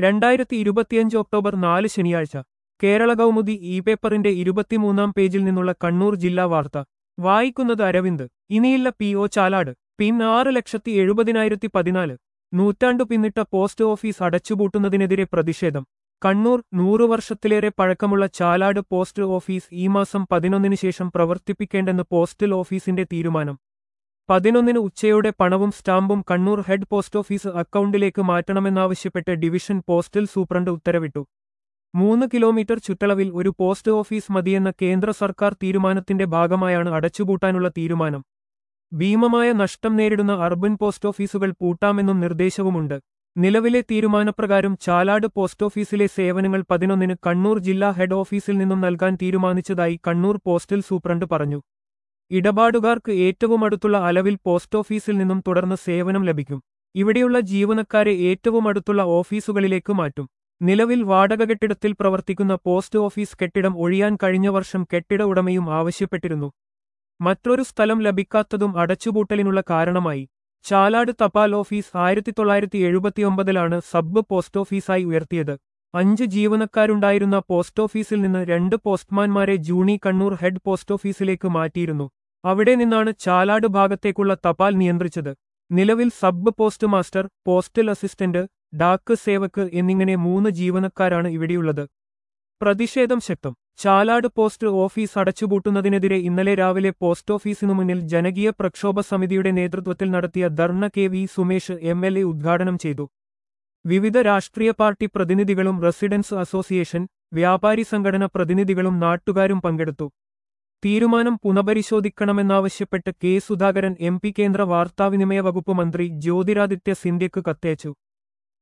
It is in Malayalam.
രണ്ടായിരത്തി ഇരുപത്തിയഞ്ച് ഒക്ടോബർ നാല് ശനിയാഴ്ച കേരള കൗമുദി ഇ പേപ്പറിന്റെ ഇരുപത്തിമൂന്നാം പേജിൽ നിന്നുള്ള കണ്ണൂർ ജില്ലാ വാർത്ത വായിക്കുന്നത് അരവിന്ദ് ഇനിയില്ല പി ഒ ചാലാട് പിൻ ആറ് ലക്ഷത്തി എഴുപതിനായിരത്തി പതിനാല് നൂറ്റാണ്ടു പിന്നിട്ട പോസ്റ്റ് ഓഫീസ് അടച്ചുപൂട്ടുന്നതിനെതിരെ പ്രതിഷേധം കണ്ണൂർ നൂറു വർഷത്തിലേറെ പഴക്കമുള്ള ചാലാട് പോസ്റ്റ് ഓഫീസ് ഈ മാസം പതിനൊന്നിന് ശേഷം പ്രവർത്തിപ്പിക്കേണ്ടെന്ന് പോസ്റ്റൽ ഓഫീസിന്റെ തീരുമാനം പതിനൊന്നിന് ഉച്ചയോടെ പണവും സ്റ്റാമ്പും കണ്ണൂർ ഹെഡ് പോസ്റ്റ് ഓഫീസ് അക്കൗണ്ടിലേക്ക് മാറ്റണമെന്നാവശ്യപ്പെട്ട് ഡിവിഷൻ പോസ്റ്റൽ സൂപ്രണ്ട് ഉത്തരവിട്ടു മൂന്ന് കിലോമീറ്റർ ചുറ്റളവിൽ ഒരു പോസ്റ്റ് ഓഫീസ് മതിയെന്ന കേന്ദ്ര സർക്കാർ തീരുമാനത്തിന്റെ ഭാഗമായാണ് അടച്ചുപൂട്ടാനുള്ള തീരുമാനം ഭീമമായ നഷ്ടം നേരിടുന്ന അർബൻ പോസ്റ്റ് ഓഫീസുകൾ പൂട്ടാമെന്നും നിർദ്ദേശവുമുണ്ട് നിലവിലെ തീരുമാനപ്രകാരം ചാലാട് പോസ്റ്റ് ഓഫീസിലെ സേവനങ്ങൾ പതിനൊന്നിന് കണ്ണൂർ ജില്ലാ ഹെഡ് ഓഫീസിൽ നിന്നും നൽകാൻ തീരുമാനിച്ചതായി കണ്ണൂർ പോസ്റ്റൽ സൂപ്രണ്ട് പറഞ്ഞു ഇടപാടുകാർക്ക് ഏറ്റവും അടുത്തുള്ള അലവിൽ പോസ്റ്റ് ഓഫീസിൽ നിന്നും തുടർന്ന് സേവനം ലഭിക്കും ഇവിടെയുള്ള ജീവനക്കാരെ ഏറ്റവും അടുത്തുള്ള ഓഫീസുകളിലേക്ക് മാറ്റും നിലവിൽ വാടക കെട്ടിടത്തിൽ പ്രവർത്തിക്കുന്ന പോസ്റ്റ് ഓഫീസ് കെട്ടിടം ഒഴിയാൻ കഴിഞ്ഞ വർഷം കെട്ടിട ഉടമയും ആവശ്യപ്പെട്ടിരുന്നു മറ്റൊരു സ്ഥലം ലഭിക്കാത്തതും അടച്ചുപൂട്ടലിനുള്ള കാരണമായി ചാലാട് തപാൽ ഓഫീസ് ആയിരത്തി തൊള്ളായിരത്തി എഴുപത്തിയൊമ്പതിലാണ് സബ് പോസ്റ്റ് ഓഫീസായി ഉയർത്തിയത് അഞ്ച് ജീവനക്കാരുണ്ടായിരുന്ന പോസ്റ്റ് ഓഫീസിൽ നിന്ന് രണ്ട് പോസ്റ്റ്മാൻമാരെ ജൂണി കണ്ണൂർ ഹെഡ് പോസ്റ്റ് ഓഫീസിലേക്ക് മാറ്റിയിരുന്നു അവിടെ നിന്നാണ് ചാലാട് ഭാഗത്തേക്കുള്ള തപാൽ നിയന്ത്രിച്ചത് നിലവിൽ sub post master postal assistant Dak Sevak എന്നിങ്ങനെ മൂന്ന് ജീവനക്കാരാണ് ഇവിടെയുള്ളത് പ്രതിഷേധം ശക്തം ചാലാട് പോസ്റ്റ് ഓഫീസ് അടച്ചുപൂട്ടുന്നതിനെതിരെ ഇന്നലെ രാവിലെ പോസ്റ്റ് ഓഫീസിനു മുന്നിൽ ജനകീയ പ്രക്ഷോഭ സമിതിയുടെ നേതൃത്വത്തിൽ നടത്തിയ dharna K V Sumesh M L A ഉദ്ഘാടനം ചെയ്തു വിവിധ രാഷ്ട്രീയ പാർട്ടി പ്രതിനിധികളും റെസിഡൻസ് അസോസിയേഷൻ വ്യാപാരി സംഘടന പ്രതിനിധികളും നാട്ടുകാരും പങ്കെടുത്തു തീരുമാനം പുനഃപരിശോധിക്കണമെന്നാവശ്യപ്പെട്ട് കെ സുധാകരൻ എം പി കേന്ദ്ര വാർത്താവിനിമയ വകുപ്പ് മന്ത്രി ജ്യോതിരാദിത്യ സിന്ധ്യക്ക് കത്തയച്ചു